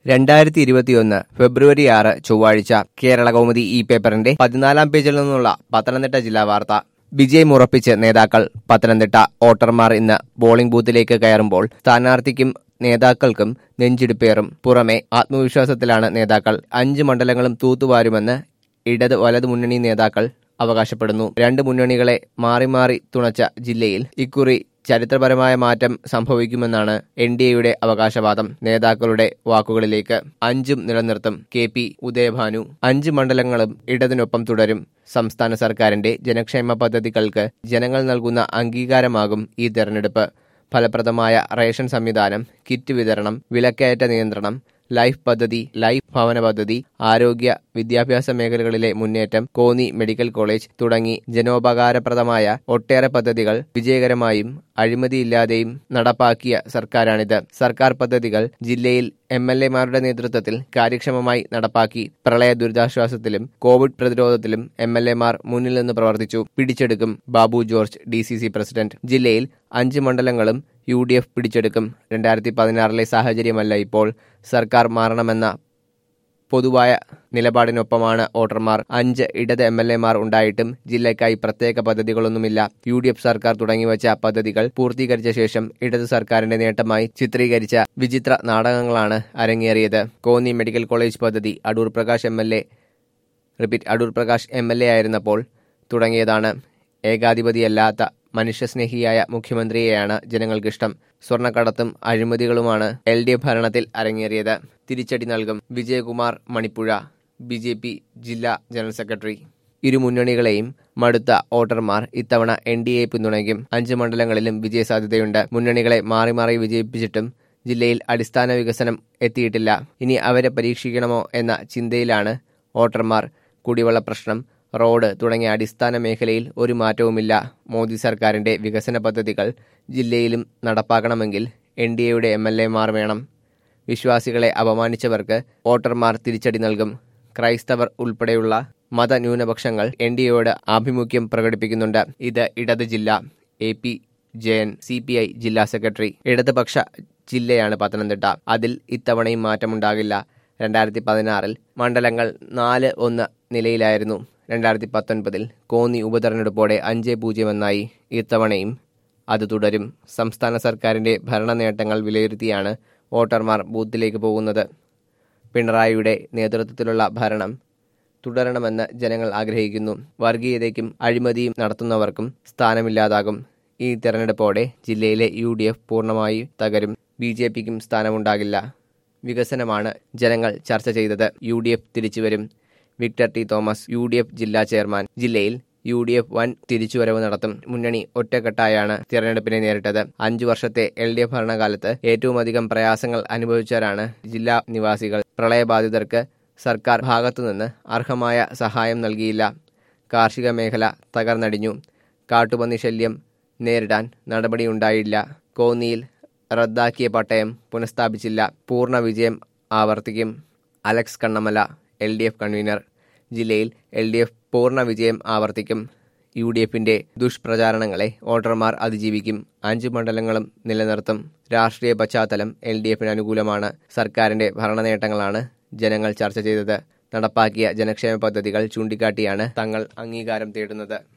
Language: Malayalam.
രണ്ടായിരത്തി ഇരുപത്തിയൊന്ന് ഫെബ്രുവരി ആറ് ചൊവ്വാഴ്ച കേരള കൗമുദി ഈ പേപ്പറിന്റെ പതിനാലാം പേജിൽ നിന്നുള്ള പത്തനംതിട്ട ജില്ലാ വാർത്ത വിജയം ഉറപ്പിച്ച് നേതാക്കൾ പത്തനംതിട്ട വോട്ടർമാർ ഇന്ന് പോളിംഗ് ബൂത്തിലേക്ക് കയറുമ്പോൾ സ്ഥാനാർത്ഥിക്കും നേതാക്കൾക്കും നെഞ്ചിടിപ്പേറും പുറമെ ആത്മവിശ്വാസത്തിലാണ് നേതാക്കൾ അഞ്ച് മണ്ഡലങ്ങളും തൂത്തുവാരുമെന്ന് ഇടത് വലത് മുന്നണി നേതാക്കൾ അവകാശപ്പെടുന്നു രണ്ട് മുന്നണികളെ മാറി മാറി തുണച്ച ജില്ലയിൽ ഇക്കുറി ചരിത്രപരമായ മാറ്റം സംഭവിക്കുമെന്നാണ് എൻ ഡി എയുടെ അവകാശവാദം നേതാക്കളുടെ വാക്കുകളിലേക്ക് അഞ്ചും നിലനിർത്തും കെ പി ഉദയഭാനു അഞ്ച് മണ്ഡലങ്ങളും ഇടതിനൊപ്പം തുടരും സംസ്ഥാന സർക്കാരിന്റെ ജനക്ഷേമ പദ്ധതികൾക്ക് ജനങ്ങൾ നൽകുന്ന അംഗീകാരമാകും ഈ തെരഞ്ഞെടുപ്പ് ഫലപ്രദമായ റേഷൻ സംവിധാനം കിറ്റ് വിതരണം വിലക്കയറ്റ നിയന്ത്രണം ലൈഫ് പദ്ധതി ലൈഫ് ഭവന പദ്ധതി ആരോഗ്യ വിദ്യാഭ്യാസ മേഖലകളിലെ മുന്നേറ്റം കോന്നി മെഡിക്കൽ കോളേജ് തുടങ്ങി ജനോപകാരപ്രദമായ ഒട്ടേറെ പദ്ധതികൾ വിജയകരമായും അഴിമതിയില്ലാതെയും നടപ്പാക്കിയ സർക്കാരാണിത് സർക്കാർ പദ്ധതികൾ ജില്ലയിൽ എം എൽ എമാരുടെ നേതൃത്വത്തിൽ കാര്യക്ഷമമായി നടപ്പാക്കി പ്രളയ ദുരിതാശ്വാസത്തിലും കോവിഡ് പ്രതിരോധത്തിലും എം എൽ എമാർ മുന്നിൽ നിന്ന് പ്രവർത്തിച്ചു പിടിച്ചെടുക്കും Babu George D C C president ജില്ലയിൽ അഞ്ച് മണ്ഡലങ്ങളും യു ഡി എഫ് പിടിച്ചെടുക്കും രണ്ടായിരത്തി പതിനാറിലെ സാഹചര്യമല്ല ഇപ്പോൾ സർക്കാർ മാറണമെന്ന പൊതുവായ നിലപാടിനൊപ്പമാണ് വോട്ടർമാർ അഞ്ച് ഇടത് എം എൽ എമാർ ഉണ്ടായിട്ടും ജില്ലയ്ക്കായി പ്രത്യേക പദ്ധതികളൊന്നുമില്ല യു ഡി എഫ് സർക്കാർ തുടങ്ങിവച്ച പദ്ധതികൾ പൂർത്തീകരിച്ച ശേഷം ഇടത് സർക്കാരിന്റെ നേട്ടമായി ചിത്രീകരിച്ച വിചിത്ര നാടകങ്ങളാണ് അരങ്ങേറിയത് കോന്നി മെഡിക്കൽ കോളേജ് പദ്ധതി Adoor Prakash M L A repeat Adoor Prakash M L A ആയിരുന്നപ്പോൾ തുടങ്ങിയതാണ് ഏകാധിപതിയല്ലാത്ത മനുഷ്യസ്നേഹിയായ മുഖ്യമന്ത്രിയെയാണ് ജനങ്ങൾക്കിഷ്ടം സ്വർണ്ണക്കടത്തും അഴിമതികളുമാണ് എൽ ഡി എഫ് ഭരണത്തിൽ അരങ്ങേറിയത് തിരിച്ചടി നൽകും Vijayakumar Manippuzha B J P ജില്ലാ ജനറൽ സെക്രട്ടറി ഇരു മുന്നണികളെയും മടുത്ത വോട്ടർമാർ ഇത്തവണ എൻ ഡി എ പിന്തുണയ്ക്കും അഞ്ച് മണ്ഡലങ്ങളിലും വിജയസാധ്യതയുണ്ട് മുന്നണികളെ മാറി മാറി വിജയിപ്പിച്ചിട്ടും ജില്ലയിൽ അടിസ്ഥാന വികസനം എത്തിയിട്ടില്ല ഇനി അവരെ പരീക്ഷിക്കണമോ എന്ന ചിന്തയിലാണ് വോട്ടർമാർ കുടിവെള്ള പ്രശ്നം റോഡ് തുടങ്ങിയ അടിസ്ഥാന മേഖലയിൽ ഒരു മാറ്റവുമില്ല മോദി സർക്കാരിന്റെ വികസന പദ്ധതികൾ ജില്ലയിലും നടപ്പാക്കണമെങ്കിൽ എൻ ഡി എയുടെ എം എൽ എമാർ വേണം വിശ്വാസികളെ അപമാനിച്ചവർക്ക് വോട്ടർമാർ തിരിച്ചടി നൽകും ക്രൈസ്തവർ ഉൾപ്പെടെയുള്ള മതന്യൂനപക്ഷങ്ങൾ എൻ ഡി എയോട് ആഭിമുഖ്യം പ്രകടിപ്പിക്കുന്നുണ്ട് ഇത് ഇടത് ജില്ല A P Jayan C P I ജില്ലാ സെക്രട്ടറി ഇടതുപക്ഷ ജില്ലയാണ് പത്തനംതിട്ട അതിൽ ഇത്തവണയും മാറ്റമുണ്ടാകില്ല രണ്ടായിരത്തി പതിനാറിൽ മണ്ഡലങ്ങൾ നാല് ഒന്ന് നിലയിലായിരുന്നു രണ്ടായിരത്തി പത്തൊൻപതിൽ കോന്നി ഉപതെരഞ്ഞെടുപ്പോടെ അഞ്ച് പൂജ്യം എന്നായി ഇത്തവണയും അത് തുടരും സംസ്ഥാന സർക്കാരിന്റെ ഭരണ നേട്ടങ്ങൾ വിലയിരുത്തിയാണ് വോട്ടർമാർ ബൂത്തിലേക്ക് പോകുന്നത് പിണറായിയുടെ നേതൃത്വത്തിലുള്ള ഭരണം തുടരണമെന്ന് ജനങ്ങൾ ആഗ്രഹിക്കുന്നു വർഗീയതയ്ക്കും അഴിമതിയും നടത്തുന്നവർക്കും സ്ഥാനമില്ലാതാകും ഈ തെരഞ്ഞെടുപ്പോടെ ജില്ലയിലെ യു ഡി എഫ് പൂർണ്ണമായി തകരും ബി ജെ പിക്കും സ്ഥാനമുണ്ടാകില്ല വികസനമാണ് ജനങ്ങൾ ചർച്ച ചെയ്തത് യു ഡി എഫ് തിരിച്ചുവരും Victor T Thomas U D F ജില്ലാ ചെയർമാൻ ജില്ലയിൽ യു ഡി എഫ് വൻ തിരിച്ചുവരവ് നടത്തും മുന്നണി ഒറ്റക്കെട്ടായാണ് തിരഞ്ഞെടുപ്പിനെ നേരിട്ടത് അഞ്ചു വർഷത്തെ എൽ ഡി എഫ് ഭരണകാലത്ത് ഏറ്റവുമധികം പ്രയാസങ്ങൾ അനുഭവിച്ചവരാണ് ജില്ലാ നിവാസികൾ പ്രളയബാധിതർക്ക് സർക്കാർ ഭാഗത്തുനിന്ന് അർഹമായ സഹായം നൽകിയില്ല കാർഷിക മേഖല തകർന്നടിഞ്ഞു കാട്ടുപന്നി ശല്യം നേരിടാൻ നടപടിയുണ്ടായില്ല കോന്നിയിൽ റദ്ദാക്കിയ പട്ടയം പുനഃസ്ഥാപിച്ചില്ല പൂർണ്ണ വിജയം ആവർത്തിക്കും Alex Kannamala L D F convener ജില്ലയിൽ എൽ ഡി എഫ് പൂർണ്ണ വിജയം ആവർത്തിക്കും യു ഡി എഫിന്റെ ദുഷ്പ്രചാരണങ്ങളെ വോട്ടർമാർ അതിജീവിക്കും അഞ്ചു മണ്ഡലങ്ങളും നിലനിർത്തും രാഷ്ട്രീയ പശ്ചാത്തലം എൽ ഡി എഫിന് അനുകൂലമാണ് സർക്കാരിന്റെ ഭരണനേട്ടങ്ങളാണ് ജനങ്ങൾ ചർച്ച ചെയ്തത് നടപ്പാക്കിയ ജനക്ഷേമ പദ്ധതികൾ ചൂണ്ടിക്കാട്ടിയാണ് തങ്ങൾ അംഗീകാരം തേടുന്നത്